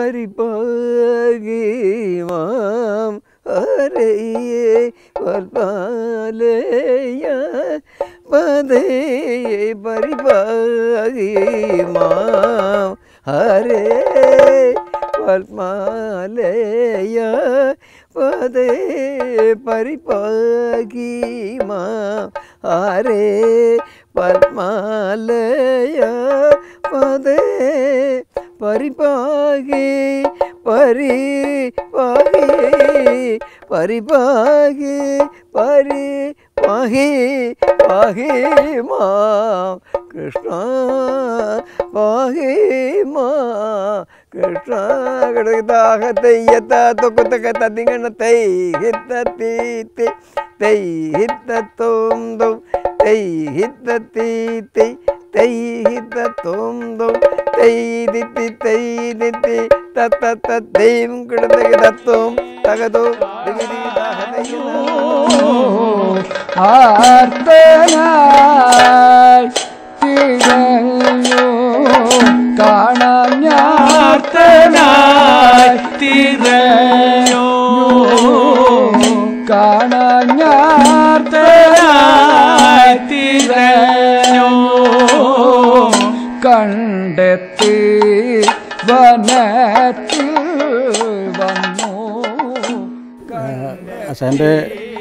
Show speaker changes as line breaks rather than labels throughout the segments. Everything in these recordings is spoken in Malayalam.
പരിപാകി മാം ഹരേ വൽപാലയ പദേ പരിപാകി മാം ഹരേ പത്മാലയ പദേ പരിപാകി മാം ഹരേ പത്മാലയ പദേ പരിപാകി പരിപാകി പരിപാകി പരിപാഹി പാഹി മാ കൃഷ്ണ പാഹി മാ കൃഷ്ണ കിടതാഹത്തയ്യത്ത തൊക്കുത്തക്ക തത്തിങ്ങണ തൈ ഹിത്ത തീ തി തൈ ഹിത്ത തോം തോം തൈ ഹിത്ത തീ തി തൈ ഹിത്ത തോം തോം തൈ ദിത്തി തൈ ദിത്തി തത്ത തത്തൈം കിടതക തത്വം തകതോ ദിഗിരിദാഹതയ്യന
ആർത്തനായി തിരഞ്ഞു കാണാൻ
ആർത്തനായി തിരഞ്ഞു
കാണാൻ
ആർത്തനായി തിരഞ്ഞു
കണ്ടെത്തി വനത്തിൽ വന്നു
അച്ഛൻ്റെ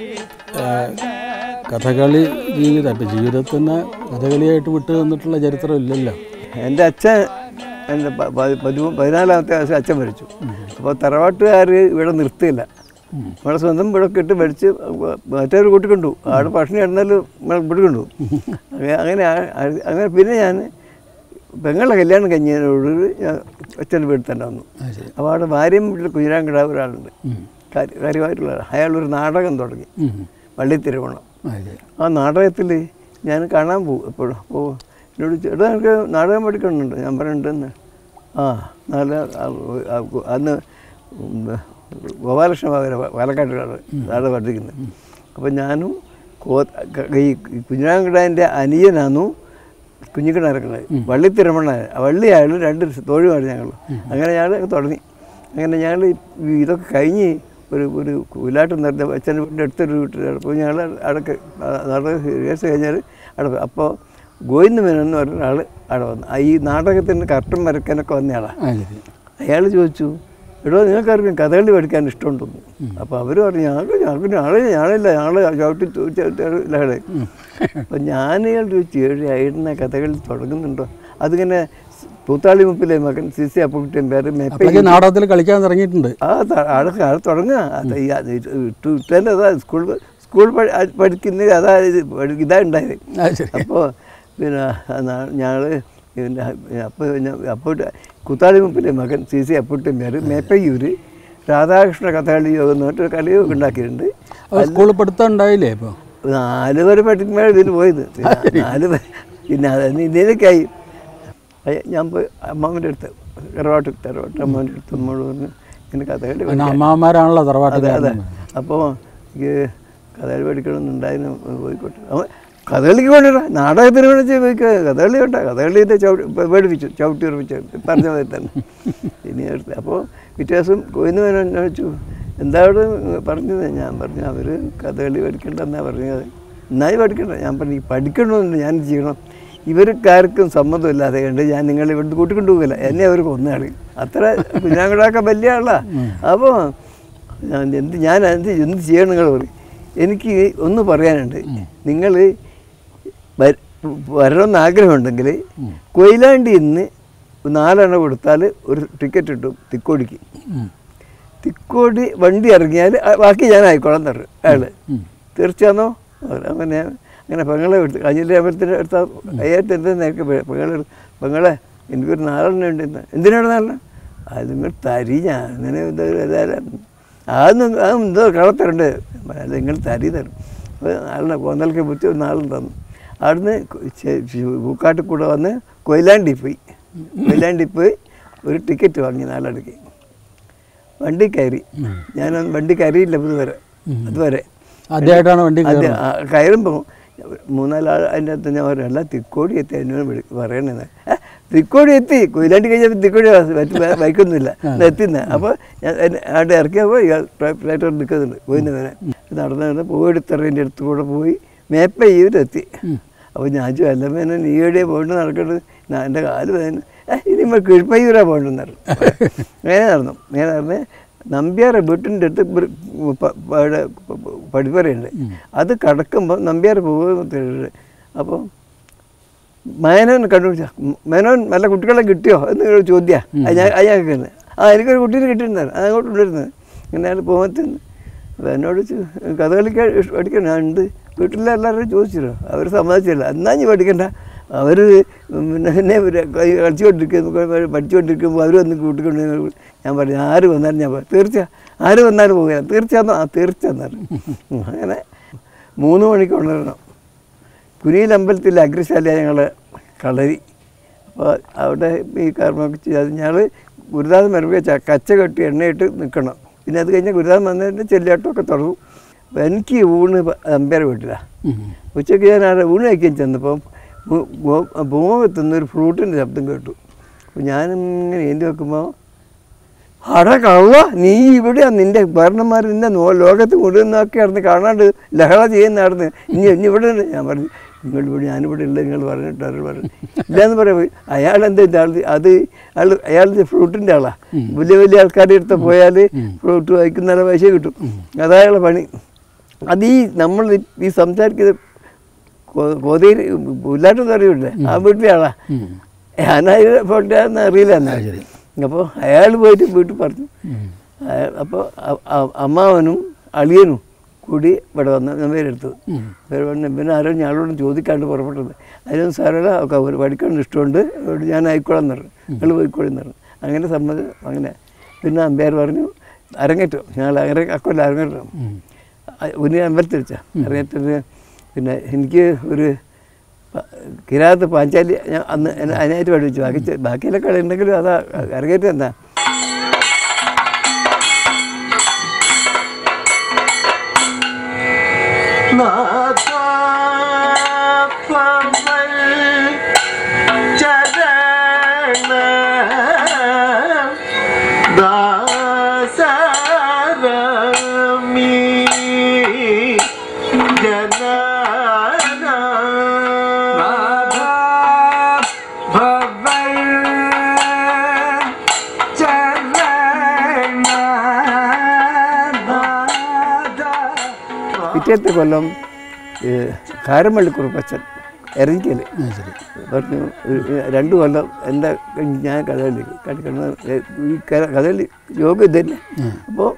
കഥകളി ജീവിതം ഇപ്പം ജീവിതത്തിന് കഥകളിയായിട്ട് വിട്ടു തന്നിട്ടുള്ള ചരിത്രം ഇല്ലല്ലോ
എൻ്റെ അച്ഛൻ എൻ്റെ പ- പ- പതിമൂ- പതിനാലാമത്തെ വയസ്സിൽ അച്ഛൻ മരിച്ചു അപ്പോൾ തറവാട്ടുകാർ ഇവിടെ നിർത്തിയില്ല നമ്മളെ സ്വന്തം ഇവിടെ ഇട്ട് മേടിച്ച് മറ്റൊരു കൂട്ടിക്കൊണ്ടു അവിടെ ഭക്ഷണം കിടന്നാലും നമ്മളെ പിടിക്കൊണ്ടു അങ്ങനെ അങ്ങനെ ആ- ആ- അങ്ങനെ പിന്നെ ഞാൻ പെങ്ങളുടെ കല്യാണം കഴിഞ്ഞതിനോട് ഞാൻ അച്ഛൻ്റെ വീട്ടിൽ തന്നെ വന്നു അപ്പോൾ അവിടെ ഭാര്യയും വീട്ടിൽ കുഞ്ഞിരാങ്കട ഒരാളുണ്ട് കാര്യ- കാര്യമായിട്ടുള്ള ആൾ. അയാളൊരു നാടകം തുടങ്ങി വള്ളിത്തിരുവോണം
അതെ
ആ നാടകത്തിൽ ഞാൻ കാണാൻ പോകും എപ്പോഴും അപ്പോൾ എന്നോട് ചേട്ടാ എനിക്ക് നാടകം പഠിക്കണമെന്നുണ്ട് ഞാൻ പറയുന്നുണ്ടെന്ന് ആ നല്ല ആ- ആ- അന്ന് ഉം, ഗോപാലകൃഷ്ണ ബാബുര പാലക്കാട്ടുകാർ നാടകം പഠിക്കുന്നത് അപ്പം ഞാനും കോ ക- ഈ കുഞ്ഞിരാങ്കടൻ്റെ അനിയനാന്നു കുഞ്ഞിക്കട ഇറക്കുന്നത് വള്ളിത്തിരമണ്ണ വള്ളിയായാലും രണ്ട് തോഴുമാണ് ഞങ്ങൾ അങ്ങനെ ഞങ്ങൾ തുടങ്ങി അങ്ങനെ ഞങ്ങൾ ഇതൊക്കെ കഴിഞ്ഞ് ഒരു ഒരു കുലാട്ടം നടന്ന അച്ഛൻ്റെ വീടിൻ്റെ അടുത്തൊരു വീട്ടിൽ അപ്പോൾ ഞങ്ങൾ അടക്ക് നാടക റിഹേഴ്സൽ കഴിഞ്ഞാൽ അവിടെ പോയി. അപ്പോൾ ഗോവിന്ദ മേനോൻ എന്ന് പറഞ്ഞ ഒരാൾ അവിടെ വന്നു ആ ഈ നാടകത്തിൻ്റെ കർട്ടൻ വരയ്ക്കാനൊക്കെ വന്നയാളാണ്
അതെ
അയാൾ ചോദിച്ചു എടോ നിങ്ങൾക്കാർക്കും കഥകളി പഠിക്കാൻ ഇഷ്ടമുണ്ടെന്ന് അപ്പോൾ അവർ പറഞ്ഞു ഞങ്ങൾക്ക് ഞങ്ങൾക്ക് ഞങ്ങൾ ഞാനില്ല ഞങ്ങൾ ചവിട്ടി ചവിട്ടിലാണ് അപ്പം ഞാൻ ഇയാൾ ചോദിച്ചു ഏഴ് ഏഴിന കഥകളി തുടങ്ങുന്നുണ്ടോ അതിങ്ങനെ പൂത്താളി മുപ്പിലെ മകൻ സി സി അപ്പുക്കുട്ടിയും പേര് മെപ്പ
അപ്പോഴേക്കും നാടകത്തിൽ കളിക്കാൻ തുടങ്ങിയിട്ടുണ്ട്
ആ ത- അവിടെ അവിടെ തുടങ്ങുക അത് ഈ അത് ഇത് ഇട്ടു ഇട്ടേൻ്റെ അതാ സ്കൂൾ സ്കൂൾ പഠി- അത് പഠിക്കുന്നത് അതാ ഇത് പഠി- ഇതാ ഉണ്ടായത്
അത് ശരി
അപ്പോൾ പിന്നെ ഞങ്ങൾ പിന്നെ അപ്പോൾ അപ്പോൾ കുത്താളി മുപ്പിലെ മകൻ സി സി അപ്പുട്ടിയും പേര് മേപ്പയ്യൂർ രാധാകൃഷ്ണ കഥകളി യോഗം എന്ന് പറഞ്ഞിട്ട് ഒരു കളിയൊക്കെ ഉണ്ടാക്കിയിട്ടുണ്ട്
അപ്പോൾ സ്കൂളിൽ പഠിത്തം ഉണ്ടായില്ലേ ഇപ്പോൾ
നാല് വരെ പഠിക്കുമ്പോഴാണ് ഇതിന് പോയത് പിന്നെ നാല് വരെ പിന്നെ അതിന് ഇതിലേക്കായി അയ്യ, ഞാൻ പോയി അമ്മാവൻ്റെ അടുത്ത് തറവാട്ട് തറവാട്ട് അമ്മാവൻ്റെ അടുത്ത് അമ്മോട് പറഞ്ഞു ഇങ്ങനെ കഥകളി
പിന്നെ
പഠിക്കാൻ
അമ്മാവന്മാരാണല്ലോ
അതെ
തറവാട്ടിൽ
അതെ അപ്പോൾ എനിക്ക് കഥകളി പഠിക്കണമെന്നുണ്ടായിരുന്നു പോയിക്കോട്ടെ അവൻ കഥകളിക്ക് വേണ്ടിടാ നാടകത്തിന് വേണ്ടി ചോദിക്കുക കഥകളി വേണ്ട കഥകളിൻ്റെ ചവിട്ടി പേടിപ്പിച്ചു ചവിട്ടി ഉറപ്പിച്ചു പറഞ്ഞ പോലെ തന്നെ ഇനി അടുത്ത് അപ്പോൾ വ്യത്യാസം കോയിന്ന് വേണം ചോദിച്ചു എന്താ അവിടെ പറഞ്ഞത് ഞാൻ പറഞ്ഞു അവർ കഥകളി പഠിക്കണ്ടെന്നാണ് പറഞ്ഞത് നന്നായി പഠിക്കണ്ട ഞാൻ പറഞ്ഞു "ഈ പഠിക്കണമെന്നുണ്ട് ഞാൻ ചെയ്യണം ഇവർക്കാർക്കും സമ്മതമില്ലാതെ കണ്ട് ഞാൻ നിങ്ങളെ ഇവിടുന്ന് കൂട്ടിക്കൊണ്ടു പോകില്ല എന്നെ അവർ കൊന്നാളി അത്ര കുഞ്ഞാങ്കടാക്ക വലിയ ആളാ അപ്പോൾ ഞാൻ എന്ത് ഞാൻ എന്ത് എന്ത് ചെയ്യണം നിങ്ങൾ പറയും എനിക്ക് ഒന്ന് പറയാനുണ്ട് നിങ്ങൾ വരണമെന്ന് ആഗ്രഹമുണ്ടെങ്കിൽ കൊയിലാണ്ടി ഇന്ന് നാലെണ്ണ കൊടുത്താൽ ഒരു ടിക്കറ്റ് കിട്ടും തിക്കോടിക്ക് തിക്കോടി വണ്ടി ഇറങ്ങിയാൽ ആ ബാക്കി ഞാൻ ആയിക്കോളാം തരും അയാൾ തീർച്ചയാണോ അങ്ങനെ അങ്ങനെ പെങ്ങളെ എടുത്ത് കഞ്ഞിൻ്റെ അമ്പലത്തിൻ്റെ അടുത്ത അയ്യായിരത്തി എന്താ നേരത്തെ പെങ്ങളെ പെങ്ങളെ എനിക്കൊരു നാലെണ്ണം ഉണ്ട് ഇന്ന് എന്തിനാണ് നാലെണ്ണം അത് നിങ്ങൾ തരി ഞാൻ അങ്ങനെ എന്തോ ഒരു ഏതായാലും അതൊന്നും അത് എന്തോ കളത്തരുണ്ട് അത് നിങ്ങൾ തരി തരും അപ്പോൾ നാളെ കോന്നൽക്ക് ബുദ്ധി ഒരു നാളും തന്നു അവിടുന്ന് പൂക്കാട്ടിൽ കൂടെ വന്ന് കൊയിലാണ്ടി പോയി കൊയിലാണ്ടി പോയി ഒരു ടിക്കറ്റ് വാങ്ങി നാലടക്ക് വണ്ടി കയറി ഞാൻ വണ്ടി കയറിയില്ല ഇതുവരെ അതുവരെ
ആദ്യമായിട്ടാണ് വണ്ടി
അത്
കയറുന്നത്
ആ കയറുമ്പോൾ മൂന്നാലാൾ അതിൻ്റെ അകത്ത് ഞാൻ പറയും അല്ല തിക്കോടി എത്തി എന്നോട് വിളി പറയണേന്ന് ഏ തിക്കോടി എത്തി കൊയിലാണ്ടി കഴിഞ്ഞപ്പോൾ തിക്കോടി മറ്റു ബ- ബൈക്കൊന്നുമില്ല എത്തിന്ന് അപ്പോൾ ഞാൻ എന്നെ അവിടെ ഇറക്കിയപ്പോൾ ഇയാൾ ഫ്ലൈറ്റ് നിൽക്കുന്നുണ്ട് പോയിന്ന് വരെ നടന്ന് നടന്ന് പോയെടുത്തറിൻ്റെ അടുത്ത് കൂടെ പോയി മേപ്പ ഈവരെത്തി അപ്പോൾ ഞാൻ ചോദിച്ചു അല്ല മേനെ നീ എവിടെയാണ് പോയിട്ട് നടക്കേണ്ടത് ഞാൻ എൻ്റെ കാല് വേദന ഇനി നമ്മൾ കീഴ്പ്പയ്യൂരാ പോകേണ്ടെന്ന് പറഞ്ഞു അങ്ങനെ നടന്നു അങ്ങനെ നടന്ന് നമ്പ്യാരെ വീട്ടിൻ്റെ അടുത്ത് ഒരു പ- അവിടെ പടിപ്പറയുണ്ട് അത് കടക്കുമ്പോൾ നമ്പ്യാരെ പോകുന്നത് അപ്പോൾ മേനോൻ കണ്ടുപിടിച്ച മേനോൻ നല്ല കുട്ടികളെ കിട്ടിയോ എന്ന് ചോദ്യമാണ് അയാൾക്ക് ആ എനിക്കൊരു കുട്ടീനെ കിട്ടിയിട്ടുണ്ടായിരുന്നു അത് അങ്ങോട്ട് ഉണ്ടായിരുന്നത് ഇങ്ങനെ അയാൾ പോകുമ്പോൾ അപ്പോൾ എന്നോട് ചോ- കഥകളിക്ക് ഇഷ് പഠിക്കണം ഞാൻ ഉണ്ട് വീട്ടിലെ എല്ലാവരും ചോദിച്ചില്ലോ അവർ സമ്മതിച്ചില്ല എന്നാ നീ പഠിക്കണ്ട അവർ പിന്നെ എന്നെ ഇവര് കളി- കളിച്ചുകൊണ്ടിരിക്കുമ്പോൾ പഠിച്ചുകൊണ്ടിരിക്കുമ്പോൾ അവർ വന്ന് കൂട്ടിക്കൊണ്ട് വന്ന് ഞാൻ പറഞ്ഞു ആര് വന്നാലും ഞാൻ പറയും തീർച്ച ആര് വന്നാലും പോകുക തീർച്ചയാന്നോ ആ തീർച്ച എന്നാലും അങ്ങനെ മൂന്ന് മണിക്ക് ഉണരണം കുനിയിൽ അമ്പലത്തിൽ അഗ്രശാല ഞങ്ങൾ കളരി അപ്പോൾ അവിടെ ഈ കർമ്മമൊക്കെ ചെയ്ത് ഞങ്ങൾ ഗുരുദാസൻ വരുമ്പോൾ ച- കച്ച കെട്ടി എണ്ണയിട്ട് നിൽക്കണം പിന്നെ അത് കഴിഞ്ഞ് ഗുരുദാസൻ വന്നതിൻ്റെ ചെല്ലാട്ടമൊക്കെ തുടങ്ങും അപ്പോൾ എനിക്ക് ഊണ് അമ്പേരെ വീട്ടിലാണ് ഉച്ചയ്ക്ക് ഞാൻ അവിടെ ഊണ് കഴിക്കാൻ ചെന്നപ്പം ഭൂമത്തുനിന്ന് ഒരു ഫ്രൂട്ടിൻ്റെ ശബ്ദം കേട്ടു അപ്പോൾ ഞാനിങ്ങനെ ഏന്തി വെക്കുമ്പോൾ അട കള്ള നീ ഇവിടെയാ നിന്റെ ഭരണന്മാർ നിന്നെ നോ ലോകത്ത് കൊണ്ടുവന്നൊക്കെ നടന്ന് കാണാണ്ട് ലഹള ചെയ്യുന്ന നടന്ന് ഇനി ഇനി ഇവിടെ ഉണ്ട് ഞാൻ പറഞ്ഞു നിങ്ങൾ ഇവിടെ ഞാനിവിടെ ഇല്ല നിങ്ങൾ പറഞ്ഞിട്ട് അവർ പറഞ്ഞു ഇല്ലയെന്ന് പറയാം അയാൾ എന്താ ആൾ അത് അയാൾ അയാളുടെ ഫ്രൂട്ടിൻ്റെ ആളാ വലിയ വലിയ ആൾക്കാരുടെ അടുത്ത് പോയാൽ ഫ്രൂട്ട് വായിക്കുന്ന നല്ല പൈസ കിട്ടും അതയാളെ പണി അത് ഈ നമ്മൾ ഈ സംസാരിക്കുന്നത് കോതയിൽ പുല്ലാട്ടൊന്നും അറിയില്ലേ ആ വീട്ടിലെ ആളാ ഞാനത് ഫോട്ടോന്ന് അറിയില്ല എന്നാ അപ്പോൾ അയാൾ പോയിട്ട് വീട്ടിൽ പറഞ്ഞു അപ്പോൾ അമ്മാവനും അളിയനും കൂടി ഇവിടെ വന്ന് പേരെടുത്തു പേര് വന്ന് പിന്നെ ആരോ ഞാളോട് ചോദിക്കാണ്ട് പുറപ്പെട്ടത് അതിനൊന്നും സാരമില്ല ഒക്കെ അവർ പഠിക്കാൻ ഇഷ്ടമുണ്ട് അതുകൊണ്ട് ഞാൻ ആയിക്കോളാം എന്ന് പറഞ്ഞു ഞങ്ങൾ പോയിക്കോളെന്ന് പറഞ്ഞു അങ്ങനെ സമ്മതം അങ്ങനെ പിന്നെ അമ്പയർ പറഞ്ഞു അരങ്ങേറ്റം ഞങ്ങൾ അര അക്കൊല്ലം അരങ്ങേറ്റം ഉന്നി അമ്പലത്തിൽ വെച്ചാ അരങ്ങേറ്റത്തിന് പിന്നെ എനിക്ക് ഒരു പ- കിരാത്ത് പാഞ്ചാലി ഞാൻ അന്ന് എന്നെ അതിനായിട്ട് പഠിപ്പിച്ചു ബാക്കി ചെ- ബാക്കിയുള്ള കളി ഉണ്ടെങ്കിലും അതാ അരങ്ങേറ്റം എന്താ പിറ്റേത്തെ കൊല്ലം കാരമള്ളി കുറുപ്പച്ചൻ എറിഞ്ഞിക്കൽ പറഞ്ഞു ഒരു രണ്ട് കൊല്ലം എൻ്റെ ഞാൻ കഥകളി കളിക്കണം ഈ ക- കഥകളി യോഗ ഇതന്നെ അപ്പോൾ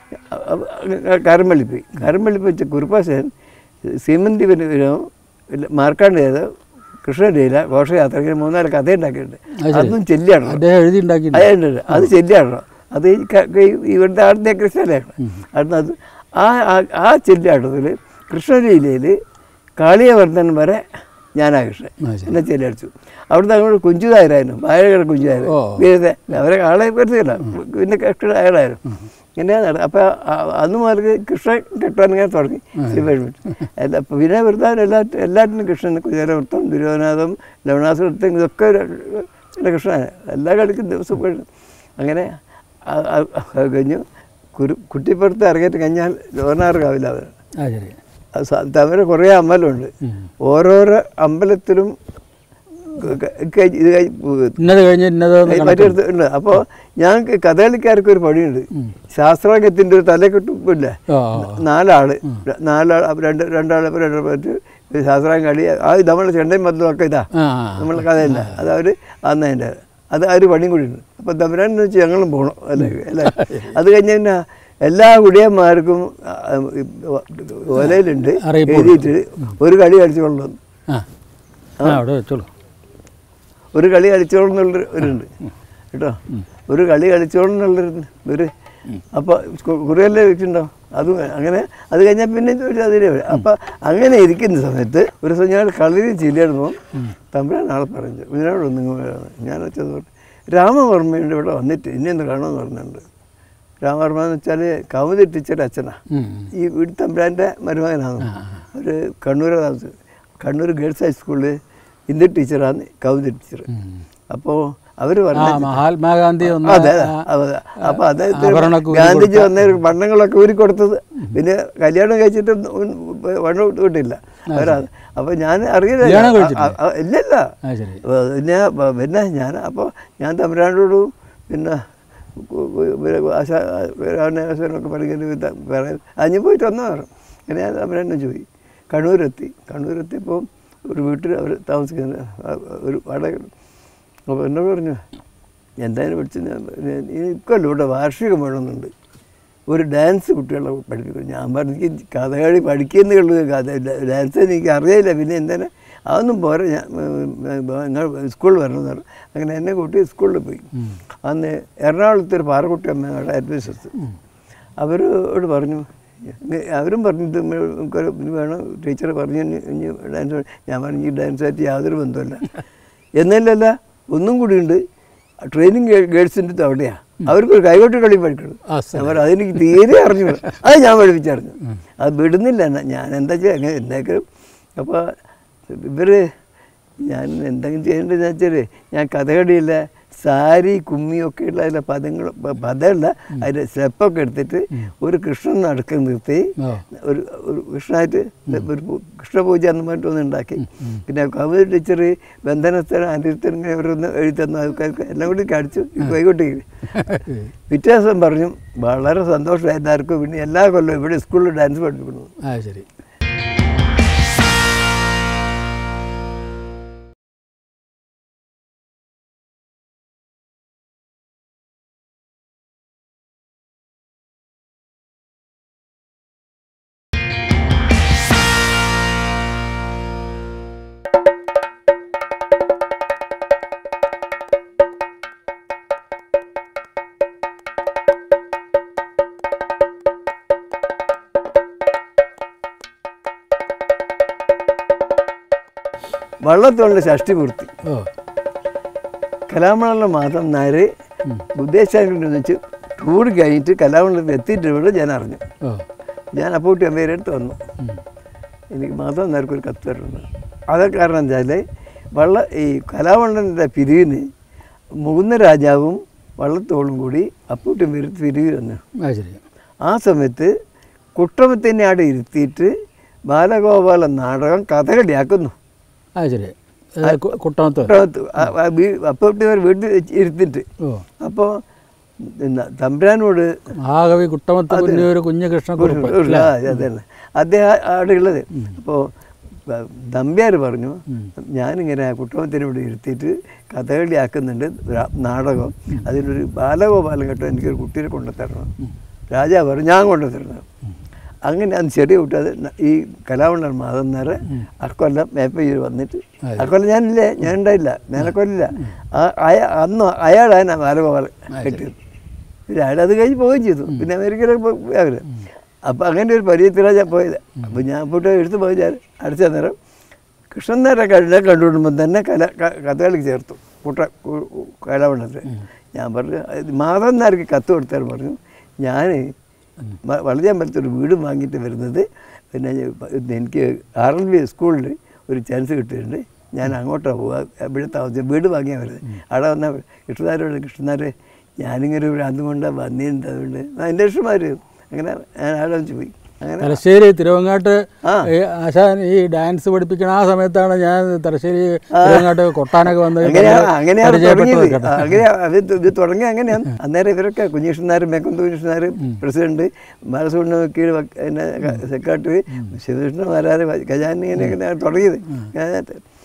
കാരമ്പള്ളി പോയി കാരമ്പള്ളി പോയി കുറുപ്പാശൻ സീമന്തി പിന്നെ മാർക്കാണ്ട് ചെയ്ത് കൃഷ്ണലീല ഘോഷയാത്ര ഇങ്ങനെ മൂന്നാല് കഥ ഉണ്ടാക്കിയിട്ടുണ്ട് അതും ചെല്ലിയാണോ
അദ്ദേഹം എഴുതി ഉണ്ടാക്കി
അതുണ്ട് അത് ചെല്ലിയാണോ അത് ഈ ക- ഈ ഇവിടുത്തെ ആടുന്ന കൃഷ്ണലയാണ് അവിടുന്ന് അത് ആ ആ- ആ ചെല്ലിയാട്ടത്തിൽ കൃഷ്ണലീലയിൽ കാളിയവർദ്ധൻ വരെ ഞാനാ കൃഷ്ണൻ
ആ, ശരി.
എന്നെ ചെല്ലടിച്ചു അവിടുന്ന് അങ്ങോട്ട് കുഞ്ചുതായിരുന്നു വാഴകട കുഞ്ചുതായിരുന്നു
ഓ.
വീരത്തെ അവരെ ആളെ പറ്റില്ല പിന്നെ കൃഷ്ണൻ അയാളായിരുന്നു ഇങ്ങനെ നട അപ്പോൾ അന്ന് മുതൽ കൃഷ്ണൻ കെട്ടാൻ ഇങ്ങനെ തുടങ്ങി ശിവൻ എല്ലാ പിന്നെ വൃത്താൻ എല്ലാ എല്ലാറ്റിനും കൃഷ്ണൻ കുചേരവൃത്തം ദുര്യോധനാഥം ലവണാസുരത്തം ഇതൊക്കെ ഒരു- പിന്നെ കൃഷ്ണനാണ് എല്ലാ കളിക്കും ദിവസം പോയി അങ്ങനെ ആ- ആ- അത് കഴിഞ്ഞു കുരു കുട്ടിപ്പുറത്ത് ഇറങ്ങിയിട്ട് കഴിഞ്ഞാൽ ലോനാറ് കാവില്ല അവർ
ആ ശരി
തമിഴ് കുറേ അമ്പലമുണ്ട്
ഉം.
ഓരോരോ അമ്പലത്തിലും ക- ക- ഇത് കഴി-
ഇന്നത് കഴിഞ്ഞ് ഇന്നത് എന്ന് കണക്ക്.
മറ്റൊരു ഉണ്ട് അപ്പോൾ ഞങ്ങൾക്ക് കഥകളിക്കാർക്ക് ഒരു പണിയുണ്ട് ശാസ്ത്രാംഗത്തിൻ്റെ ഒരു തലക്കെട്ടില്ല
ആ,
നാലാള് നാലാൾ അപ്പൊ രണ്ട് രണ്ടാൾ രണ്ട് പറ്റ് ശാസ്ത്രാംഗം കളി ആ നമ്മളെ ചെണ്ടയും മദ്ദും ഒക്കെ ഇതാ
ആ
നമ്മളെ കഥയില്ല അത് അവർ അന്നതിൻ്റെ അത് ആ ഒരു പണിയും കൂടി ഉണ്ട് അപ്പം തമ്പുരാനെന്ന് വെച്ച് ഞങ്ങളും പോകണം അല്ലേ അല്ലേ അത് കഴിഞ്ഞ് പിന്നെ എല്ലാ കുടിയന്മാർക്കും ആ, ഈ ഓലയിലുണ്ട്
അറിയിപ്പ്
എഴുതിയിട്ട് ഒരു കളി കളിച്ചോളണം
ആ ആ അവിടെ വെച്ചോളൂ
ഒരു കളി കളിച്ചോളും എന്നുള്ളൊരു ഒരുണ്ട് കേട്ടോ ഒരു കളി കളിച്ചോളും എന്നുള്ളൊരു ഒരു അപ്പോൾ കുറേയല്ലേ വെച്ചിട്ടുണ്ടോ അതും അങ്ങനെ അത് കഴിഞ്ഞാൽ പിന്നെ ഒരു അതിലേ വരും അപ്പം അങ്ങനെ ഇരിക്കുന്ന സമയത്ത് ഒരു ദിവസം ഞാൻ കളരി ചില്ലിടുമ്പോൾ തമ്പുരാൻ ആളെ പറഞ്ഞു ഇതിനോട് നിങ്ങൾ ഞാൻ വെച്ചത് പറഞ്ഞു രാമവർമ്മയുണ്ട് ഇവിടെ വന്നിട്ട് ഇനി ഒന്ന് കാണുമെന്ന് പറഞ്ഞിട്ടുണ്ട് രാമവർമ്മ എന്ന് വെച്ചാൽ കൗമുദി ടീച്ചറുടെ അച്ഛനാ
ഉം.
ഈ വീട് തമ്പുരാൻ്റെ മരുമകനാണ് ഒരു കണ്ണൂർ താമസം കണ്ണൂർ ഗേൾസ് ഹൈസ്കൂളിൽ ഹിന്ദി ടീച്ചറാണ് കൗമുദി ടീച്ചർ അപ്പോൾ അവർ
ആ
പറഞ്ഞു
മഹാത്മാഗാന്ധി ഒന്ന്
അതെ
ആ,
അതെ അപ്പൊ അദ്ദേഹത്തിന്
ആഭരണമൊക്കെ ഊരി
ഗാന്ധിജി വന്ന പണ്ടങ്ങളൊക്കെ ഊരി കൊടുത്തത് പിന്നെ കല്യാണം കഴിച്ചിട്ട് വണ്ണം വിട്ടില്ല അവരാ അപ്പൊ ഞാൻ അറിയില്ല
കല്യാണം കഴിച്ചിട്ടില്ല?
ആ, ആ, ഇല്ല ഇല്ല
ആ ശരി
അപ്പൊ പിന്നെ പ- പിന്നെ ഞാൻ അപ്പോൾ ഞാൻ തമിഴ്നാടോടും പിന്നെ കു- കു- പിന്നെ ആശാ ആശാനൊക്കെ പഠിക്കുന്ന പറയാൻ അഞ്ഞു പോയിട്ട് വന്നു പറഞ്ഞു അങ്ങനെ ഞാൻ തമിഴ്നാടിനെ പോയി കണ്ണൂരെത്തി കണ്ണൂരെത്തിയപ്പോൾ ഒരു വീട്ടിൽ അവർ താമസിക്കുന്ന ആ, ഒരു വാടക അപ്പോൾ എന്നോട് പറഞ്ഞു എന്തായാലും പഠിച്ചു ഞാൻ ഇക്കൊല്ലം ഇവിടെ വാർഷികം വേണമെന്നുണ്ട് ഒരു ഡാൻസ് കുട്ടികളെ പഠിപ്പിക്കും ഞാൻ പറഞ്ഞു എനിക്ക് കഥകളി പഠിക്കുന്നുള്ളൂ കഥ ഡാൻസ് എനിക്ക് അറിയില്ല പിന്നെ എന്താണ് അതൊന്നും പോരാ ഞാൻ നിങ്ങൾ സ്കൂളിൽ വരണമെന്ന് പറഞ്ഞു അങ്ങനെ എന്നെ കൂട്ടി സ്കൂളിൽ പോയി അന്ന് എറണാകുളത്ത് ഒരു പാറക്കുട്ടി അമ്മയുടെ അഡ്വൈസസ് അവരോട് പറഞ്ഞു ഇങ്ങ- അവരും പറഞ്ഞു ഇത് നമുക്കൊരു ഇത് വേണം ടീച്ചർ പറഞ്ഞു ഇനി ഇനി ഡാൻസ് വേണം. ഞാൻ പറഞ്ഞു ഈ ഡാൻസായിട്ട് യാതൊരു ബന്ധമില്ല എന്നല്ലല്ല ഒന്നും കൂടിയുണ്ട് ട്രെയിനിങ് ഗേൾസിൻ്റെ അവിടെയാണ് അവർക്കൊരു കൈകൊട്ടി കളി പഠിക്കണം
ആ,
ഞാൻ പറഞ്ഞു അതെനിക്ക് തീരെ അറിഞ്ഞു അത് ഞാൻ പഠിപ്പിച്ചറിഞ്ഞു അത് വിടുന്നില്ല എന്നെ. ഞാൻ എന്താ ചെയ്യുക അങ്ങനെ എന്തെങ്കിലും അപ്പോൾ ഇവർ ഞാൻ എന്തെങ്കിലും ചെയ്യേണ്ടതെന്ന് വെച്ചാൽ ഞാൻ കഥകളിയില്ല സാരി കുമ്മിയൊക്കെ ഉള്ള അതിലെ പദങ്ങൾ പ- പദമല്ല അതിൻ്റെ സ്റ്റെപ്പൊക്കെ എടുത്തിട്ട് ഒരു കൃഷ്ണൻ നടക്കം നിർത്തി
ഓ.
ഒരു ഒരു കൃഷ്ണനായിട്ട് ഒരു പൂ- കൃഷ്ണപൂജ എന്ന് പറഞ്ഞിട്ടൊന്ന് ഉണ്ടാക്കി പിന്നെ കവിത ടീച്ചർ ബന്ധനസ്ഥലം അനിരുത്തൻ ഇങ്ങനെ ഓരോന്ന് എഴുതി തന്നു അതൊക്കെ എല്ലാം കൂടി കടിച്ചു കൈകൊട്ടി പിറ്റേ ദിവസം പറഞ്ഞു വളരെ സന്തോഷമായി എല്ലാവർക്കും പിന്നെ എല്ലാ കൊല്ലവും ഇവിടെ സ്കൂളിൽ ഡാൻസ് പഠിപ്പിക്കുന്നു
ആ ശരി
വള്ളത്തോളിൻ്റെ ഷഷ്ടി പൂർത്തി
ഓ
കലാമണ്ഡലം മാധവൻ നായർ ഉദ്ദേശാംഗത്തിൽ വെച്ച് ടൂർ കഴിഞ്ഞിട്ട് കലാമണ്ഡലത്തിൽ എത്തിയിട്ട് ഇവിടെ ഞാൻ അറിഞ്ഞു
ഓ
ഞാൻ അപ്പോട്ടി അമ്മയുടെ അടുത്ത് വന്നു എനിക്ക് മാധവൻ നായർക്ക് ഒരു കത്ത് തരുന്നത് അത് കാരണം എന്താ വെച്ചാൽ വള്ള ഈ കലാമണ്ഡലത്തിൻ്റെ പിരിവിന് മുകുന്ദ രാജാവും വള്ളത്തോളും കൂടി അപ്പൂട്ടി അമ്മയുടെ പിരിവ് വന്നു
ആ ശരി
ആ സമയത്ത് കുട്ടമത്തിനെ അവിടെ ഇരുത്തിയിട്ട് ബാലഗോപാല നാടകം കഥകളിയാക്കുന്നു
ആ ശരി ഏ, കു- കുട്ടമത്ത്
കുട്ടമത്ത് അപ്പൂട്ടി വീട്ടിൽ വെച്ച് ഇരുത്തിയിട്ട്
ഓ
അപ്പോൾ തമ്പുരാനോട്
മഹാകവി കുട്ടമത്ത് കുഞ്ഞൊരു കുഞ്ഞു കൃഷ്ണക്കുറുപ്പ്
ഉള്ള അതന്നെ അദ്ദേഹം അവിടെ ഉള്ളത് അപ്പോൾ നമ്പ്യാർ പറഞ്ഞു ഞാനിങ്ങനെ കുട്ടമത്തിനോട് ഇരുത്തിയിട്ട് കഥകളി ആക്കുന്നുണ്ട് രാ- നാടകം അതിലൊരു ബാലഗോപാലൻ കേട്ടോ എനിക്കൊരു കുട്ടീനെ കൊണ്ടുതരണം രാജാവ് പറഞ്ഞു ഞാൻ കൊണ്ടുതരണം അങ്ങനെ അന്ന് ചെറിയ കുട്ടി അത് ന- ഈ കലാമണ്ഡലം മാധവൻ നേരെ അക്കൊല്ലം മേപ്പയ്യൂർ വന്നിട്ട് അക്കൊല്ലം ഞാനില്ലേ ഞാൻ ഉണ്ടായില്ല മേലക്കൊല്ലില്ല ആ- അയ- അന്ന് അയാളാണ് ബാലഗോപാലൻ കെട്ടിയത് പിന്നെ അയാൾ അത് കഴിഞ്ഞ് പോവുകയും ചെയ്തു പിന്നെ അമേരിക്കയിലൊക്കെ പോയി അവർ അപ്പോൾ അങ്ങനെ ഒരു പരിചയത്തിലാണ് ഞാൻ പോയത് അപ്പോൾ ഞാൻ പോയിട്ട് എടുത്ത് പോയി ഞാൻ അടിച്ച നേരം കൃഷ്ണൻ നേരെ കഴിഞ്ഞ കണ്ടുകൊണ്ടുമ്പോൾ തന്നെ കല ക- കഥകളിക്ക് ചേർത്തു കൂട്ട കലാവണ്ണത്തിൽ ഞാൻ പറഞ്ഞു അത് മാധവൻ നായർക്ക് കത്ത് കൊടുത്താൽ പറഞ്ഞു ഞാൻ വളരെ അമ്പലത്തിൽ ഒരു വീട് വാങ്ങിയിട്ട് വരുന്നത് പിന്നെ ഞാൻ- എനിക്ക് ആർ എൽ ബി സ്കൂളിൽ ഒരു ചാൻസ് കിട്ടിയിട്ടുണ്ട് ഞാൻ അങ്ങോട്ടാണ് പോവുക ഇവിടെ താമസിച്ച വീട് വാങ്ങിയാൽ വരുന്നത് അവിടെ വന്നാൽ കൃഷ്ണനാരോട് കൃഷ്ണനാരെ ഞാനിങ്ങനെ ഒരു ഭ്രാന്ത് കൊണ്ടാണ് വന്നിട്ടുണ്ട് അതുകൊണ്ട് അതിൻ്റെ ഇഷ്ടമാർ അങ്ങനെ ഞാൻ അവിടെ വെച്ച് പോയി അങ്ങനെ
തലശ്ശേരി തിരുവങ്ങാട്ട്
ആ.
ഈ ആശാൻ ഈ ഡാൻസ് പഠിപ്പിക്കണ ആ സമയത്താണ് ഞാൻ തലശ്ശേരി തിരുവങ്ങാട്ട് കൊട്ടാനൊക്കെ വന്ന്
അങ്ങനെയാ അങ്ങനെയാണ്
പരിചയപ്പെട്ടത്
തുടങ്ങിയത്
കേട്ടോ.
അങ്ങനെ അത് ഇത് തുടങ്ങി അങ്ങനെയാണ് അന്നേരം ഇവരൊക്കെ കുഞ്ഞിഷ്ണനാർ മേക്കൊന്ത് കുഞ്ഞിഷ്ണനാർ പ്രസിഡന്റ് ബാലസുബ്രഹ്മണ്യ കീഴ് പിന്നെ സെക്രട്ടറി ശിവകൃഷ്ണ മാരാർ ഖജാനി ഇങ്ങനെയൊക്കെ തുടങ്ങിയത് ഞാൻ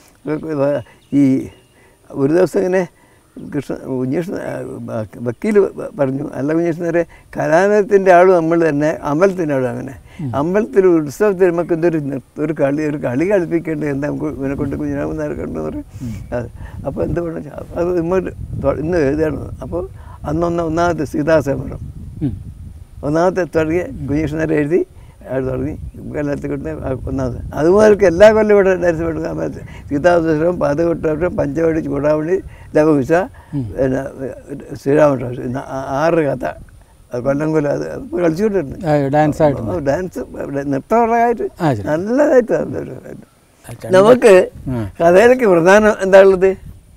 ഈ ഒരു ദിവസം ഇങ്ങനെ കൃഷ്ണ കുഞ്ഞിഷ്ണ വക്കീൽ പറഞ്ഞു അല്ല കുഞ്ഞിഷ്ണരെ കലാലയത്തിൻ്റെ ആളും നമ്മൾ തന്നെ അമ്പലത്തിൻ്റെ ആളും അങ്ങനെ അമ്പലത്തിൽ ഉത്സവത്തിൽ നമുക്ക് എന്തൊരു നൃത്ത- ഒരു കളി ഒരു കളി കളിപ്പിക്കേണ്ടത് എന്താ നമുക്ക് ഇവനെ കൊണ്ട് കുഞ്ഞിനാമനാർ കണ്ടു പറയും അത് അപ്പോൾ എന്ത് വേണം വെച്ചാ, അത് ഇങ്ങോട്ട് തൊ- ഇന്ന് എഴുതണം അപ്പോൾ അന്നൊന്ന് ഒന്നാമത്തെ സീതാസമരം
ഉം.
ഒന്നാമത്തെ തുടങ്ങി കുഞ്ഞിഷ്ണരെ എഴുതി അയാൾ തുടങ്ങി കൊല്ലത്തിൽ കിട്ടുന്ന ഒന്നാമത് അതുപോലെ എല്ലാ കൊല്ലം ഇവിടെ ഡാൻസ് പഠിക്കാൻ പറ്റും സീതാദശരം പദകൊട്ടം പഞ്ചവടി ചൂടാവണി ലവകുശ പിന്നെ ശ്രീരാമകൃഷ്ണ ഇന്ന് ആ- ആറ് കഥ അത് കൊല്ലം കൊല്ലം അത് ഇപ്പോൾ കളിച്ചുകൊണ്ടിരുന്നു
ആ, ഡാൻസ് ആയിട്ട്
ഓ, ഡാൻസ് നൃത്തപരമായിട്ട്
ആ, ശരി.
നല്ലതായിട്ട് അത് ഒരു- നമുക്ക് കഥയിലൊക്കെ പ്രധാനം എന്താ ഉള്ളത്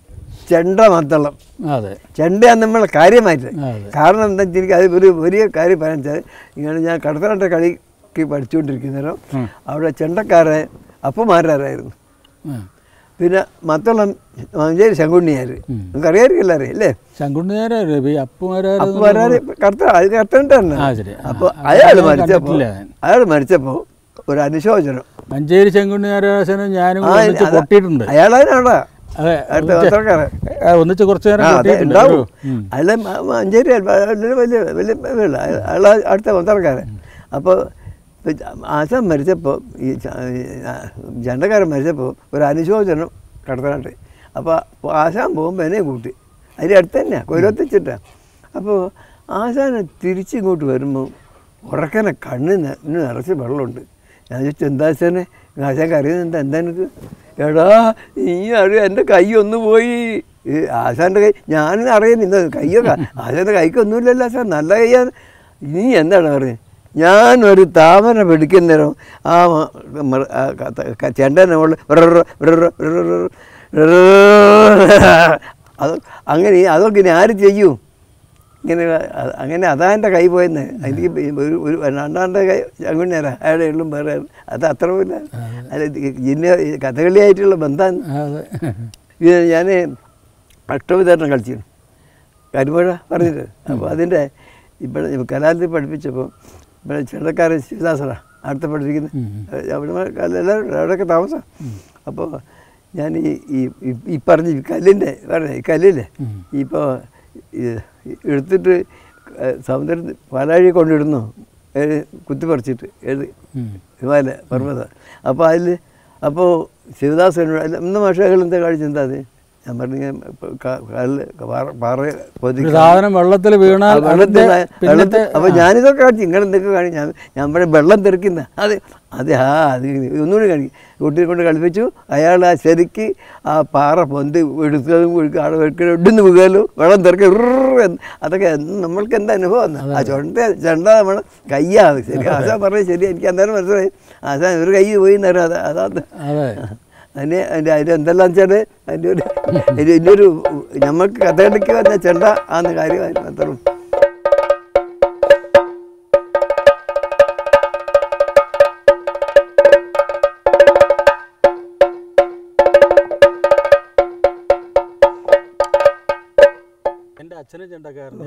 ചെണ്ട മദ്ദളം
അതെ
ചെണ്ടയാണ് നമ്മളെ കാര്യമായിട്ട്
അതെ.
കാരണം എന്താ വെച്ചാൽ എനിക്ക് അത് ഒരു വലിയ കാര്യം പറയാൻ വെച്ചാൽ ഇങ്ങനെ ഞാൻ കടത്തനാട്ട കളിക്ക് പഠിച്ചുകൊണ്ടിരിക്കുന്നേരം അവിടെ ചെണ്ടക്കാരെ അപ്പമാരായിരുന്നു
ഉം.
പിന്നെ മത്തളം മഞ്ചേരി ശങ്കുണ്ണിയാർ നിങ്ങൾക്ക് അറിയാമായിരിക്കും എല്ലാവരെയും അല്ലേ
ശങ്കുണ്ണിയാരാര് ഈ അപ്പുമാരാര്
അപ്പമാരാർ കടത്ത അത് കടത്തണ്ട തന്നെ
ആ ശരി ആ,
അപ്പോൾ
ആ,
അയാൾ
ഞാൻ
മരിച്ചപ്പോൾ
കണ്ടിട്ടില്ല ഞാൻ.
അയാൾ മരിച്ചപ്പോൾ ഒരു അനുശോചനം
മഞ്ചേരി ശങ്കുണ്ണിയാരാശനും ഞാനും
ആ,
ഒന്നിച്ച്
അത്
കൊട്ടിയിട്ടുണ്ട്
അയാളതിനാടാ
അതെ
അടുത്ത
ഒന്നിച്ച്
പത്രക്കാരൻ
ആ, ഒന്നിച്ച് കുറച്ച് നേരം
ആ, അതെ,
കൊട്ടിയിട്ടുണ്ട്
ഉണ്ടാവും
ഉം.
അയാളെ മ- മഞ്ചേരി അല്ല, അയാള് വലിയ വലിയ വലിയ അയാൾ അടുത്ത പത്രക്കാരൻ അപ്പോൾ ആശാൻ മരിച്ചപ്പോൾ ഈ ച- ഈ, ആ, ജണ്ടക്കാരൻ മരിച്ചപ്പോൾ ഒരു അനുശോചനം കടത്തനാട്ട് അപ്പോൾ ആശാൻ പോകുമ്പോൾ എന്നെ കൂട്ടി അതിൻ്റെ അടുത്ത് തന്നെയാണ് കൊല്ലത്തെച്ചിട്ടാണ് അപ്പോൾ ആശാനെ തിരിച്ചിങ്ങോട്ട് വരുമ്പോൾ ഉറക്കനെ കണ്ണിന് നിറച്ച് വെള്ളമുണ്ട് ഞാൻ ചോദിച്ചു എന്താ ആശാനെ ആശാൻ കറിയുന്നത് എന്താ എന്താ എനിക്ക് എടാ നീ അറിയാം എൻ്റെ കൈ ഒന്ന് പോയി ഈ ആശാൻ്റെ കൈ ഞാനും അറിയുന്നില്ല കയ്യൊക്കെ ആശാൻ്റെ കൈക്കൊന്നുമില്ലല്ലോ ആശാൻ നല്ല കൈയാണ് നീ എന്താണ് പറയുന്നത് ഞാനൊരു താമര പിടിക്കുന്നേരം ആ മ- മ- ആ ക- ക- ചെണ്ടനെ മുകളിൽ വിററ് വിററ് വിററ് വിററ് അത് അങ്ങനെ അതൊക്കെ ഇനി ആര് ചെയ്യും ഇങ്ങനെ അ- അങ്ങനെ അതാ എൻ്റെ കൈ പോയെന്ന് എനിക്ക് ഒരു ഒരു രണ്ടാണ്ട് കൈ ചങ്ങുണ്ണേരാ അയാളുടെ ഉള്ളും വേറെ അത് അത്ര പോയില്ല അല്ല ജിന്ന കഥകളിയായിട്ടുള്ള ബന്ധമാണ്
അതെ
ഇത് ഞാൻ അഷ്ടവിതരണം കളിച്ചിരുന്നു കരിമഴ പറഞ്ഞിട്ട് അപ്പോൾ അതിൻ്റെ ഇവിടെ കലാലയത്തിൽ പഠിപ്പിച്ചപ്പോൾ ഇവിടെ ചെണ്ടക്കാരൻ ശിവദാസടാ അടുത്ത പഠിപ്പിക്കുന്നത് അവിടെ എല്ലാവരും അവിടെയൊക്കെ താമസം അപ്പോൾ ഞാൻ ഈ ഈ ഈ- ഈ പറഞ്ഞ ഈ കല്ലിൻ്റെ പറഞ്ഞ ഈ കല്ലില്ലേ ഇപ്പോൾ എടുത്തിട്ട് സമുദ്രത്തിൽ പാലാഴി കൊണ്ടിടുന്നു ഏത് കുത്തിപ്പറിച്ചിട്ട് ഏത്
ഉം.
ഹിമാലയ പർവ്വതം അപ്പോൾ അതിൽ അപ്പോൾ ശിവദാസനോട് അല്ല ഇന്ന് ഭാഷകൾ എന്താ കാണിച്ചെന്താ അത് ഞാൻ പറഞ്ഞു കല്ല് പാറ പാറ
ഒരു
പൊതിക്ക്
സാധനം വെള്ളത്തിൽ വീണാൽ
ആ വെള്ളത്തിൽ
അതിന്റെ
വെള്ളത്തിൽ
പിന്നത്തെ
അപ്പോൾ ഞാനിതൊക്കെ കാണിച്ചു ഇങ്ങനെ എന്തൊക്കെ കാണിച്ചു ഞാൻ ഞാൻ പറയും വെള്ളം തെറിക്കുന്ന അത് അതെ ആ അത് ഒന്നുകൂടി കാണിക്കും കുട്ടിയെ കൊണ്ട് കളിപ്പിച്ചു അയാൾ ആ ശരിക്ക് ആ പാറ പൊന്തി എടുത്തതും ഒഴുക്കി അവിടെ വെക്കണം ഇടുന്ന് വീകാലോ വെള്ളം തെറിക്ക അതൊക്കെ എന്ത് നമ്മൾക്ക് എന്താ അനുഭവം എന്ന്? ആ ചൊണ്ട ചെണ്ട നമ്മൾ കയ്യാണ് ശരി ആശാ പറഞ്ഞത് ശരി എനിക്ക് അന്നേരം മനസ്സിലായി ആശാ ഒരു കൈ പോയി നേരം അതാ അതാ
അതെ
അതിന് അതിൻ്റെ അതിന് എന്തെല്ലാം വെച്ചാൽ അതിൻ്റെ ഒരു ഒരു ഇന്നൊരു നമുക്ക് കഥകളിക്ക് വന്ന ചെണ്ട ആന്ന് കാര്യമായിരുന്നു അത്ര
എൻ്റെ അച്ഛനും ചെണ്ടക്കാരൻ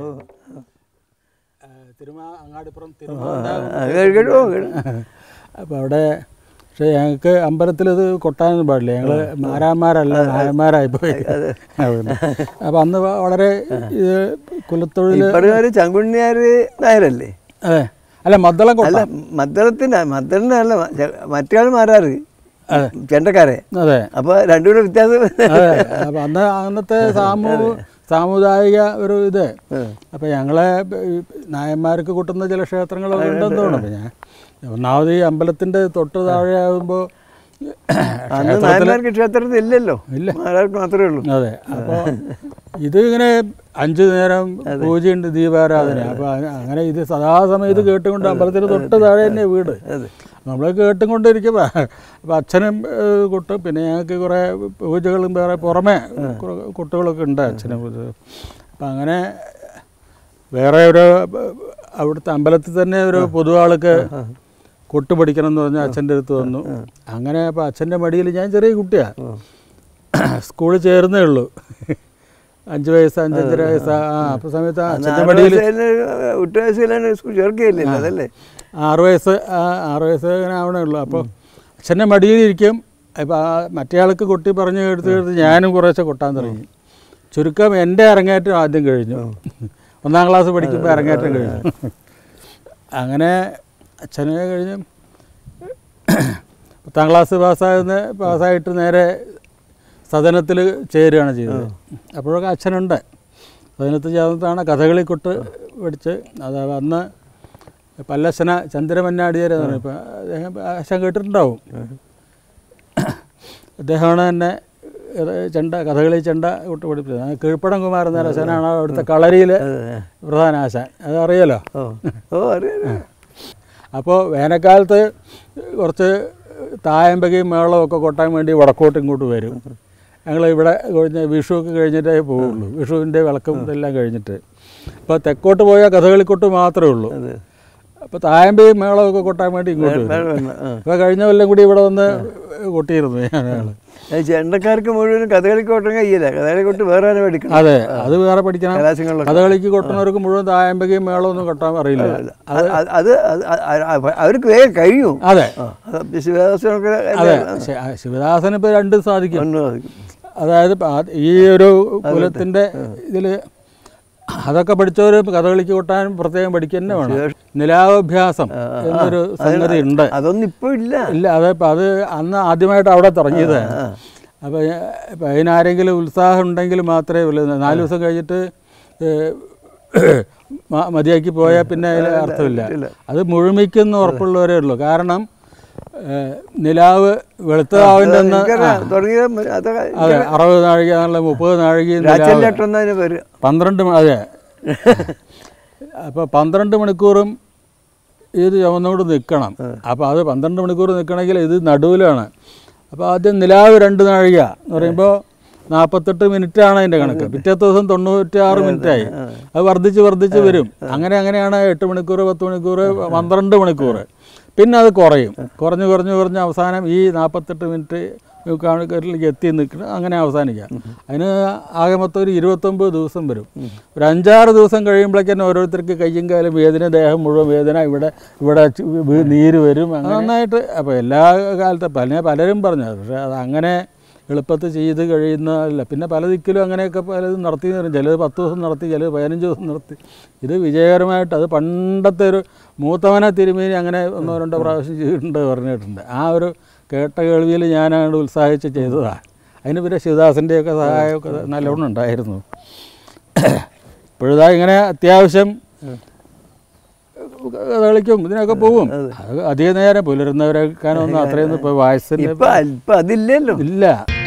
തിരുമാ അങ്ങാടിപ്പുറം
കേട്ടോ
അപ്പോൾ അവിടെ പക്ഷേ ഞങ്ങൾക്ക് അമ്പലത്തിൽ ഇത് കൊട്ടാനൊന്നും പാടില്ല ഞങ്ങൾ മാരാന്മാരല്ല നായന്മാരായിപ്പോയി അപ്പം അന്ന് വ- വളരെ ഇത് കുലത്തൊഴിൽ
പറഞ്ഞ ചങ്കുണ്ണിയാര് നായരല്ലേ
അതെ അല്ല മദ്ദളം കൊട്ട
അല്ല മദ്ദളത്തിൻ്റെ മദ്ദളിനല്ല മറ്റേ മാരാറ്
അതെ.
ചെണ്ടക്കാരെ
അതെ
അപ്പോൾ രണ്ടുകൂടെ വ്യത്യാസം
അതെ അപ്പം അന്ന് അന്നത്തെ സാമൂ സാമുദായിക ഒരു ഇത് അപ്പം ഞങ്ങളെ ഈ നായന്മാർക്ക് കൂട്ടുന്ന ചില ക്ഷേത്രങ്ങളൊക്കെ ഉണ്ടെന്ന് തോന്നുന്നു അപ്പം ഞാൻ ഒന്നാമത് ഈ അമ്പലത്തിൻ്റെ തൊട്ട് താഴെ ആകുമ്പോൾ
അന്ന് നായന്മാർക്ക് ക്ഷേത്രത്തിൽ ഇല്ലല്ലോ
ഇല്ല.
മാരാർക്ക് മാത്രമേ ഉള്ളൂ
അതെ അപ്പോൾ ഇത് ഇങ്ങനെ അഞ്ചു നേരം പൂജയുണ്ട് ദീപാരാധന അപ്പോൾ അങ്ങനെ ഇത് സദാസമയം ഇത് കേട്ടുകൊണ്ട് അമ്പലത്തിന് തൊട്ട് താഴെ തന്നെ വീട്
അതെ
നമ്മൾ കേട്ടുകൊണ്ടിരിക്കുമ്പോൾ അപ്പോൾ അച്ഛനും ഏഹ്, കൊട്ട് പിന്നെ ഞങ്ങൾക്ക് കുറേ പൂജകളും വേറെ പുറമെ കുറേ കൊട്ടുകളൊക്കെ ഉണ്ട് അച്ഛനും അപ്പം അങ്ങനെ വേറെ ഒരു ഏഹ്, അവിടുത്തെ അമ്പലത്തിൽ തന്നെ ഒരു പൊതുവാൾക്ക് കൊട്ട് പഠിക്കണം എന്ന് പറഞ്ഞാൽ അച്ഛൻ്റെ അടുത്ത് വന്നു അങ്ങനെ അപ്പോൾ അച്ഛൻ്റെ മടിയിൽ ഞാൻ ചെറിയ കുട്ടിയാണ് സ്കൂളിൽ ചേർന്നേ ഉള്ളൂ അഞ്ച് വയസ്സ് അഞ്ചഞ്ചര വയസ്സ് ആ അപ്പോൾ സമയത്ത് അച്ഛൻ്റെ മടിയിൽ
ഒറ്റ വയസ്സിലാണ് സ്കൂൾ ചേർക്കുകയില്ലല്ലോ അതല്ലേ
ആറ് വയസ്സ് ആ, ആറ് വയസ്സ് അങ്ങനെ ആവണേ ഉള്ളൂ അപ്പോൾ അച്ഛൻ്റെ മടിയിലിരിക്കും അപ്പോൾ ആ മറ്റേ ആൾക്ക് കൊട്ടി പറഞ്ഞ് എടുത്ത് എടുത്ത് ഞാനും കുറേശ്ശെ കൊട്ടാൻ തുടങ്ങി ചുരുക്കം എൻ്റെ അരങ്ങേറ്റം ആദ്യം കഴിഞ്ഞു ഒന്നാം ക്ലാസ് പഠിക്കുമ്പോൾ അരങ്ങേറ്റം കഴിഞ്ഞു അങ്ങനെ അച്ഛനെ കഴിഞ്ഞ് പത്താം ക്ലാസ് പാസ്സാകുന്ന പാസ്സായിട്ട് നേരെ സദനത്തിൽ ചേരുകയാണ് ചെയ്തത് അപ്പോഴൊക്കെ അച്ഛനുണ്ട് സദനത്തിൽ ചേർന്നിട്ടാണ് കഥകളി കൊട്ട് പഠിച്ച് അത് അന്ന് പല്ലശന ചന്ദ്രമന്നാടിയാരെ ഇപ്പം അദ്ദേഹം അച്ഛൻ കേട്ടിട്ടുണ്ടാവും അദ്ദേഹമാണ് തന്നെ ഇത് ചെണ്ട കഥകളി ചെണ്ട കൊട്ട് പഠിപ്പിച്ചത് ആ കീഴ്പ്പടം കുമാരൻ എന്ന അച്ഛനാണ് അവിടുത്തെ കളരിയിലെ പ്രധാന ആശാൻ അതറിയാലോ
ഓ ഓ അറിയാം
അപ്പോൾ വേനൽക്കാലത്ത് കുറച്ച് തായമ്പകയും മേളവും ഒക്കെ കൊട്ടാൻ വേണ്ടി വടക്കോട്ട് ഇങ്ങോട്ട് വരും ഞങ്ങൾ ഇവിടെ കഴിഞ്ഞ വിഷു ഒക്കെ കഴിഞ്ഞിട്ടേ പോവുള്ളൂ വിഷുവിൻ്റെ വിളക്കും ഇതെല്ലാം കഴിഞ്ഞിട്ട് അപ്പോൾ തെക്കോട്ട് പോയാൽ കഥകളിക്കൊട്ട് മാത്രമേ ഉള്ളൂ
അതെ
അപ്പോൾ തായമ്പയും മേളമൊക്കെ കൊട്ടാൻ വേണ്ടി ഇങ്ങോട്ട് വരും
വേറെ വന്ന, ആ.
അപ്പോൾ കഴിഞ്ഞ കൊല്ലം കൂടി ഇവിടെ വന്ന് കൊട്ടിയിരുന്നു ഞങ്ങൾ
അത് ചെണ്ടക്കാർക്ക് മുഴുവനും കഥകളിക്ക് കൊട്ടാൻ കഴിയില്ല കഥകളി കൊട്ട് വേറെ ആരും പഠിക്കണം
അതെ അത് വേറെ പഠിക്കണം
കലാശങ്ങളിലൊക്കെ
കഥകളിക്ക് കൊട്ടുന്നവർക്ക് മുഴുവൻ തായമ്പകയും മേളമൊന്നും കൊട്ടാൻ അറിയില്ല
അത് അത് അത് അത് അ- അ- അവർക്ക് വേഗം കഴിയും
അതെ
ആ, അത് ശിവദാസനൊക്കെ
അതെ ശ- ശിവദാസന് ഇപ്പോൾ രണ്ടും സാധിക്കും
ഒന്ന് സാധിക്കും.
അതായത് ഇപ്പൊ ആ- ഈ ഒരു കുലത്തിൻ്റെ ഇതിൽ അതൊക്കെ പഠിച്ചവർ കഥകളിക്ക് കൊട്ടാൻ പ്രത്യേകം പഠിക്കുക തന്നെ വേണം നിലാവഭ്യാസം എന്നൊരു സംഗതി ഉണ്ട്
അതൊന്നും ഇപ്പൊ ഇല്ല
ഇല്ല അത് ഇപ്പം അത് അന്ന് ആദ്യമായിട്ട് അവിടെ തുടങ്ങിയത് അപ്പോൾ ഇപ്പം അതിനാരെങ്കിലും ഉത്സാഹം ഉണ്ടെങ്കിൽ മാത്രമേ ഉള്ളൂ നാല് ദിവസം കഴിഞ്ഞിട്ട് ഏഹ്, മ- മതിയാക്കി പോയാൽ പിന്നെ അതിൽ അർത്ഥമില്ല അത് മുഴുമിക്കുന്ന ഉറപ്പുള്ളവരേ ഉള്ളൂ കാരണം ഏഹ്, നിലാവ് വെളുത്തതാവിൻ്റെ അന്ന്
എനിക്കറിയാം. തുടങ്ങിയത് അതൊക്കെ
അതെ അറുപത് നാഴിക എന്നുള്ള മുപ്പത് നാഴികയും നിലാവ്
രാജല്ലേട്ടൻ എന്നതിന് പേര്
പന്ത്രണ്ട് മ- അതെ അപ്പോൾ പന്ത്രണ്ട് മണിക്കൂറും ഇത് ചുമന്നുകൊണ്ട് നിൽക്കണം അപ്പോൾ അത് പന്ത്രണ്ട് മണിക്കൂർ നിൽക്കണമെങ്കിൽ ഇത് നടുവിലാണ് അപ്പോൾ ആദ്യം നിലാവ് രണ്ട് നാഴിക എന്ന് പറയുമ്പോൾ നാൽപ്പത്തെട്ട് മിനിറ്റാണ് അതിൻ്റെ കണക്ക് പിറ്റത്തെ ദിവസം തൊണ്ണൂറ്റി ആറ് മിനിറ്റായി അത് വർദ്ധിച്ച് വർദ്ധിച്ച് വരും അങ്ങനെ അങ്ങനെയാണ് എട്ട് മണിക്കൂർ പത്ത് മണിക്കൂർ പന്ത്രണ്ട് മണിക്കൂർ പിന്നെ അത് കുറയും കുറഞ്ഞ് കുറഞ്ഞ് കുറഞ്ഞ് അവസാനം ഈ നാൽപ്പത്തെട്ട് മിനിറ്റ് കണക്കിലേക്ക് എത്തി നിൽക്കണം അങ്ങനെ അവസാനിക്കുക അതിന് ആകെ മൊത്തം ഒരു ഇരുപത്തൊമ്പത് ദിവസം വരും ഒരു അഞ്ചാറ് ദിവസം കഴിയുമ്പോഴേക്കും ഓരോരുത്തർക്ക് കയ്യും കാലും വേദന ദേഹം മുഴുവൻ വേദന ഇവിടെ ഇവിടെ ചു- വീ- നീര് വരും അങ്ങനെ നന്നായിട്ട് അപ്പോൾ എല്ലാ കാലത്തും പല പലരും പറഞ്ഞു പക്ഷേ അത് അങ്ങനെ എളുപ്പത്തിൽ ചെയ്ത് കഴിയുന്നതല്ല പിന്നെ പല ദിക്കിലും അങ്ങനെയൊക്കെ പലതും നടത്തി എന്ന് പറയും. ചിലത് പത്ത് ദിവസം നടത്തി ചിലത് പതിനഞ്ച് ദിവസം നടത്തി ഇത് വിജയകരമായിട്ട് അത് പണ്ടത്തെ ഒരു മൂത്തവനെ തിരുമേനി അങ്ങനെ ഒന്നോ രണ്ടോ പ്രാവശ്യം ചെയ്തിട്ടുണ്ട് പറഞ്ഞിട്ടുണ്ട് ആ ഒരു കേട്ട കേൾവിയിൽ ഞാനങ്ങോട്ട് ഉത്സാഹിച്ച് ചെയ്തതാണ് അതിന് പിന്നെ ശിവദാസൻ്റെയൊക്കെ സഹായമൊക്കെ നല്ലവണ്ണം ഉണ്ടായിരുന്നു ഇപ്പോഴിതാ ഇങ്ങനെ അത്യാവശ്യം കളിക്കും ഇതിനൊക്കെ പോകും അത് അധിക നേരം പുലരുന്നവരെക്കാനൊന്നും അത്രയൊന്നും ഇപ്പോൾ വയസ്സിന്
ഇപ്പൊ ഇപ്പൊ അതില്ലല്ലോ
ഇല്ല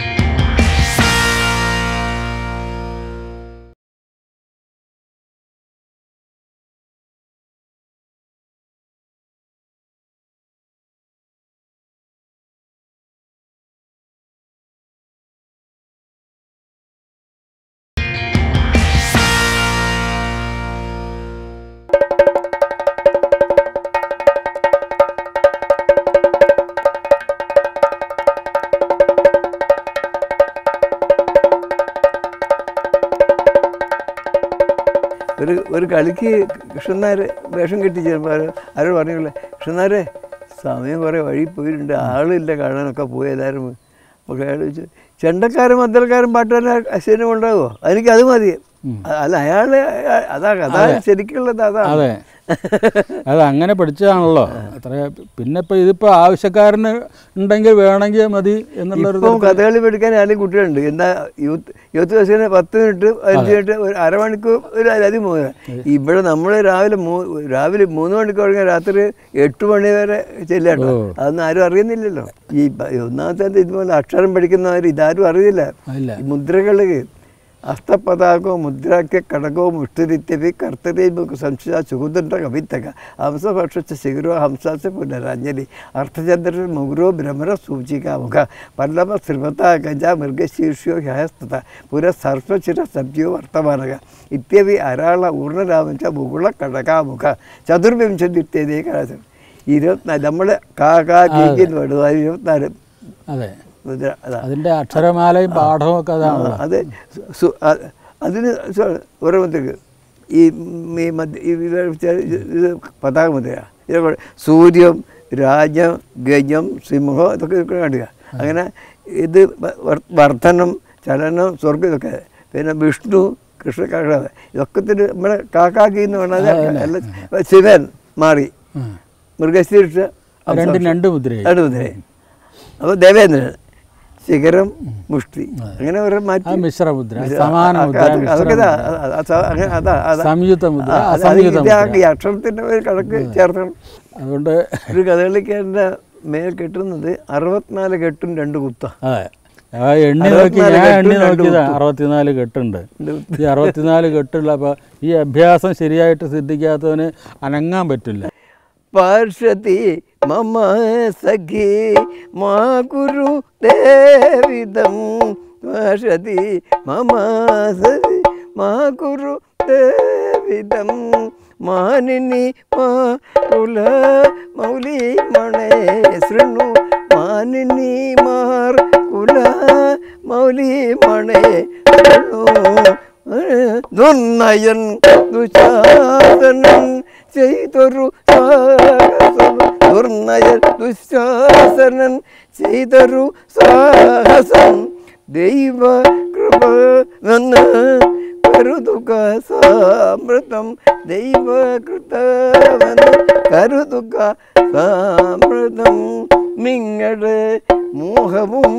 ഒരു ഒരു കളിക്ക് കൃഷ്ണനാർ വേഷം കെട്ടി ചിലപ്പോൾ ആരോ പറഞ്ഞില്ലേ കൃഷ്ണനാരെ സമയം കുറേ വഴി പോയിട്ടുണ്ട് ആളില്ല കാണാനൊക്കെ പോയി എല്ലാവരും അപ്പോൾ അയാൾ ചോദിച്ചു ചെണ്ടക്കാരും മദ്ദൽക്കാരും പാട്ടുകാരും അശ്വനും ഉണ്ടാകുമോ എനിക്ക് അത് മതി അല്ല അയാൾ അതാ അതാ ശരിക്കുള്ളത് അതാ
അതെ അത് അങ്ങനെ പഠിച്ചതാണല്ലോ അത്ര പിന്നെ ഇപ്പം ഇതിപ്പോൾ ആവശ്യക്കാരന് ഉണ്ടെങ്കിൽ വേണമെങ്കിൽ മതി എന്നുള്ളൊരു
ഇപ്പം കഥകളി പഠിക്കാൻ ആരും കുട്ടികളുണ്ട് എന്താ യൂത്ത് യൂത്ത് ബസ്സിന് പത്ത് മിനിറ്റ് പതിനഞ്ച് മിനിറ്റ് ഒരു അരമണിക്കൂർ ഒരു അതി മൂന്ന് ഇവിടെ നമ്മൾ രാവിലെ മൂ രാവിലെ മൂന്ന് മണിക്ക് തുടങ്ങിയ രാത്രി എട്ട് മണി വരെ ചെല്ലാട്ടോ അതൊന്നും ആരും അറിയുന്നില്ലല്ലോ ഈ പ- ഒന്നാമത്തെ ഇതുപോലെ അക്ഷരം പഠിക്കുന്നവർ ഇതാരും അറിയില്ല
ഇല്ല
ഈ മുദ്രകളിൽ ഹസ്തപതാകോ മുദ്രാക്യ കടകോ മുഷ്ടിരിത്യപി കർത്തരീമുഖ സംശയ ചുകുതുണ്ട കവിത്തക ഹംസപക്ഷ ശിഖരോ ഹംസാസ പുനരാഞ്ജലി അർത്ഥചന്ദ്രൻ മുഗുരോ ഭ്രമര സൂചികാമുഖ പല്ലവ ശ്രീമത ഗജ മൃഗശീർഷ്യോ ഹ്യസ്തത പുര സർപ്പചിര സഭ്യോ വർത്തമാനക ഇത്യവി അരാള ഊർണരാമഞ്ച മുകുള കടകാമുഖ ചതുർവിംശതിത്യതേ കലാശം ഇരുപത്തിനാല് നമ്മൾ കാ കാ കീക്കി എന്ന് പറയുന്നത് അത് ഇരുപത്തിനാല്
അതെ
മുദ്ര അതാ
അതിൻ്റെ അക്ഷരമാലയും പാഠവും ഒക്കെ അതാണല്ലോ
അത് സു- അ- അതിന് സ- ഓരോരുത്തർക്ക് ഈ ഉം ഈ മധ്യ ഈ ഇത് വെച്ചാൽ ഇത് ഇത് പതാക മുദ്രയാണ് ഇതൊക്കെ സൂര്യം രാജം ഗജം സിംഹം ഇതൊക്കെ ഇതൊക്കെ കാണിക്കുക അങ്ങനെ ഇത് വ- വർ- വർദ്ധനം ചലനം സ്വർഗം ഇതൊക്കെ പിന്നെ വിഷ്ണു കൃഷ്ണകാക ഇതൊക്കെ തന്നെ നമ്മളെ കാക്കാക്കി എന്ന് പറഞ്ഞാൽ എല്ലാം ശിവൻ മാറി
ഉം.
മൃഗശീർഷ
രണ്ടും രണ്ട് മുദ്രയായി
രണ്ട് മുദ്രയായി അപ്പോൾ ദേവേന്ദ്രൻ ശിഖരം മുഷ്ടി അങ്ങനെ ഒരു മാറ്റി
അത് മിശ്രമുദ്ര സമാന മുദ്ര
അത് അതൊക്കെ ഇതാ,
മിശ്രമുദ്ര
അത് അത് അത് അങ്ങനെ അതാ അതാ
സംയുക്ത മുദ്ര
ആ, അത്
അസംയുക്ത
ഇത് ആ
മുദ്ര
ഈ അക്ഷരത്തിൻ്റെ ഒരു കണക്ക് ചേർത്തണം
അതുകൊണ്ട്
ഒരു കഥകളിക്കാരൻ്റെ മേൽ കെട്ടുന്നത് അറുപത്തിനാല് കെട്ടും രണ്ട് കുത്ത
അതെ ആ എണ്ണി നോക്കി
അറുപത്തിനാല്
ഞാൻ എണ്ണി
കെട്ടും രണ്ട്
നോക്കിയതാ
കുത്തും.
അറുപത്തിനാല് കെട്ടുണ്ട് ഈ അറുപത്തിനാല് കെട്ടുള്ള അപ്പോൾ ഈ അഭ്യാസം ശരിയായിട്ട് സിദ്ധിക്കാത്തവന് അനങ്ങാൻ പറ്റില്ല
പാർഷതി മമ സഖി മാ കുരു ദേവിദം വസതി മമ സതി മാ കുരു ദേവിതം മാനിനി മാ കുല മൗലി മണേ ശൃണു മാനിനി മാർ കുല മൗലി മണേ ശൃണു ദുർനയൻ ദുശാസനൻ ചെയ്തൊരു സാഹസം ദുർനയൻ ദുശാസനൻ ചെയ്തൊരു സാഹസം ദൈവ കൃപ നന്ന് കരുതുക സാമൃതം ദൈവകൃതമെന്ന് കരുതുക സാമൃതം നിങ്ങളുടെ മോഹവും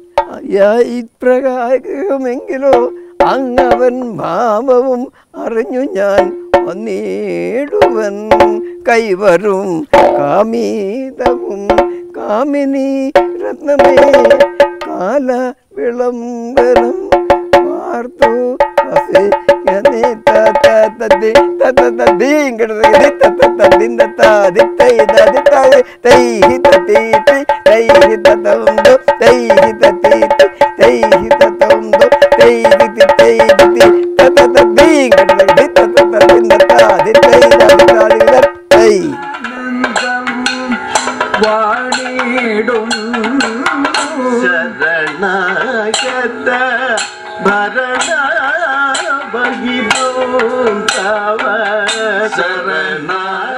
ഇപ്രകാരമെങ്കിലോ അങ്ങവൻ ഭാവവും അറിഞ്ഞു ഞാൻ വന്നിടുവൻ കൈവരും കാമീതവും കാമിനി രത്നമേ കാല വിളംബരം വാർത്തു വസിക്കനെ തത തതി തത തതി ഇങ്ങടതി തത തതിന്ദ താതി തൈദ ദിതായി തൈഹി തതീതി തൈഹി തതംദു തൈഹി തതീതി തൈഹി തതംദു തൈഹി തൈഹി തത തതി ഇങ്ങടതി തത തതിന്ദ താതി തൈദ ദിതായി തൈ
വാണിടും ശരണാഗത ഭരണ ബഹിതോ തവ ശരണ